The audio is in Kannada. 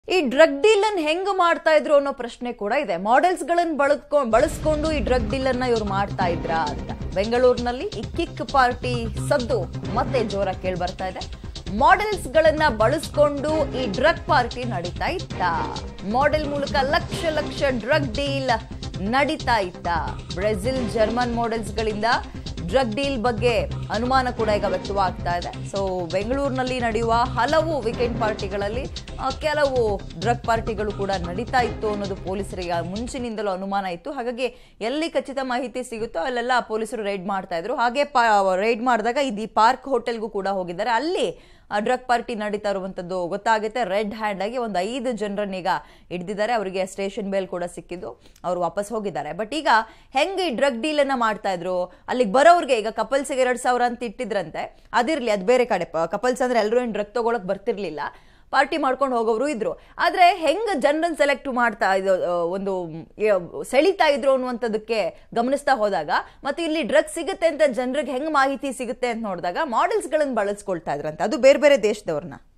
ಈ ಡ್ರಗ್ ಡೀಲ್ ಅನ್ನ ಹೆಂಗ್ ಮಾಡ್ತಾ ಇದ್ರು ಅನ್ನೋ ಪ್ರಶ್ನೆ ಕೂಡ ಇದೆ ಮಾಡೆಲ್ಸ್ ಗಳನ್ನ ಬಳಸ್ಕೊಂಡು ಬಳಸ್ಕೊಂಡು ಈ ಡ್ರಗ್ ಡೀಲ್ ಅನ್ನ ಇವ್ರು ಮಾಡ್ತಾ ಇದ್ರಾ ಅಂತ ಬೆಂಗಳೂರಿನಲ್ಲಿ ಈ ಕಿಕ್ ಪಾರ್ಟಿ ಸದ್ದು ಮತ್ತೆ ಜೋರ ಕೇಳಿ ಬರ್ತಾ ಇದೆ ಮಾಡೆಲ್ಸ್ ಗಳನ್ನ ಬಳಸ್ಕೊಂಡು ಈ ಡ್ರಗ್ ಪಾರ್ಟಿ ನಡೀತಾ ಇತ್ತ ಮಾಡೆಲ್ ಮೂಲಕ ಲಕ್ಷ ಲಕ್ಷ ಡ್ರಗ್ ಡೀಲ್ ನಡೀತಾ ಇತ್ತ ಬ್ರೆಜಿಲ್ ಜರ್ಮನ್ ಮಾಡೆಲ್ಸ್ ಗಳಿಂದ ಡ್ರಗ್ ಡೀಲ್ ಬಗ್ಗೆ ಅನುಮಾನ ಕೂಡ ಈಗ ವ್ಯಕ್ತವಾಗ್ತಾ ಇದೆ ಸೊ ಬೆಂಗಳೂರಿನಲ್ಲಿ ನಡೆಯುವ ಹಲವು ವೀಕೆಂಡ್ ಪಾರ್ಟಿಗಳಲ್ಲಿ ಆ, ಕೆಲವು ಡ್ರಗ್ ಪಾರ್ಟಿಗಳು ಕೂಡ ನಡೀತಾ ಇತ್ತು ಅನ್ನೋದು ಪೊಲೀಸರಿಗೆ ಮುಂಚಿನಿಂದಲೂ ಅನುಮಾನ ಇತ್ತು ಹಾಗಾಗಿ ಎಲ್ಲಿ ಖಚಿತ ಮಾಹಿತಿ ಸಿಗುತ್ತೋ ಅಲ್ಲೆಲ್ಲ ಪೊಲೀಸರು ರೈಡ್ ಮಾಡ್ತಾ ಇದ್ರು ಹಾಗೆ ರೈಡ್ ಮಾಡಿದಾಗ ಇದು ಪಾರ್ಕ್ ಹೋಟೆಲ್ಗೂ ಕೂಡ ಹೋಗಿದ್ದಾರೆ ಅಲ್ಲಿ ಡ್ರಗ್ ಪಾರ್ಟಿ ನಡೀತಾ ಇರುವಂತದ್ದು ಗೊತ್ತಾಗುತ್ತೆ ರೆಡ್ ಹ್ಯಾಂಡ್ ಆಗಿ ಒಂದು ಐದು ಜನರನ್ನ ಈಗ ಹಿಡಿದಿದ್ದಾರೆ ಅವರಿಗೆ ಸ್ಟೇಷನ್ ಬೇಲ್ ಕೂಡ ಸಿಕ್ಕಿದ್ದು ಅವರು ವಾಪಸ್ ಹೋಗಿದ್ದಾರೆ ಬಟ್ ಈಗ ಹೆಂಗೆ ಈ ಡ್ರಗ್ ಡೀಲ್ ಅನ್ನ ಮಾಡ್ತಾ ಇದ್ರು ಅಲ್ಲಿಗೆ ಬರೋರ್ಗೆ ಈಗ ಕಪಲ್ಸ್ಗೆ ಎರಡ್ ಸಾವಿರ ಅಂತ ಇಟ್ಟಿದ್ರಂತೆ ಅದಿರ್ಲಿ ಅದು ಬೇರೆ ಕಡೆ ಕಪಲ್ಸ್ ಅಂದ್ರೆ ಎಲ್ಲರೂ ಏನು ಡ್ರಗ್ ತಗೊಳಕ್ ಬರ್ತಿರ್ಲಿಲ್ಲ ಪಾರ್ಟಿ ಮಾಡ್ಕೊಂಡು ಹೋಗೋರು ಇದ್ರು ಆದ್ರೆ ಹೆಂಗ್ ಜನರನ್ನ ಸೆಲೆಕ್ಟ್ ಮಾಡ್ತಾ ಇದು ಆ, ಒಂದು ಯ- ಸೆಳೀತಾ ಇದ್ರು ಅನ್ನುವಂಥದ್ದಕ್ಕೆ ಗಮನಿಸ್ತಾ ಹೋದಾಗ ಮತ್ತೆ ಇಲ್ಲಿ ಡ್ರಗ್ ಸಿಗುತ್ತೆ ಅಂತ ಜನರಿಗೆ ಹೆಂಗ್ ಮಾಹಿತಿ ಸಿಗುತ್ತೆ ಅಂತ ನೋಡಿದಾಗ ಮಾಡೆಲ್ಸ್ ಗಳನ್ನ ಬಳಸ್ಕೊಳ್ತಾ ಇದ್ರಂತೆ ಅದು ಬೇರೆ ಬೇರೆ ದೇಶದವ್ರನ್ನ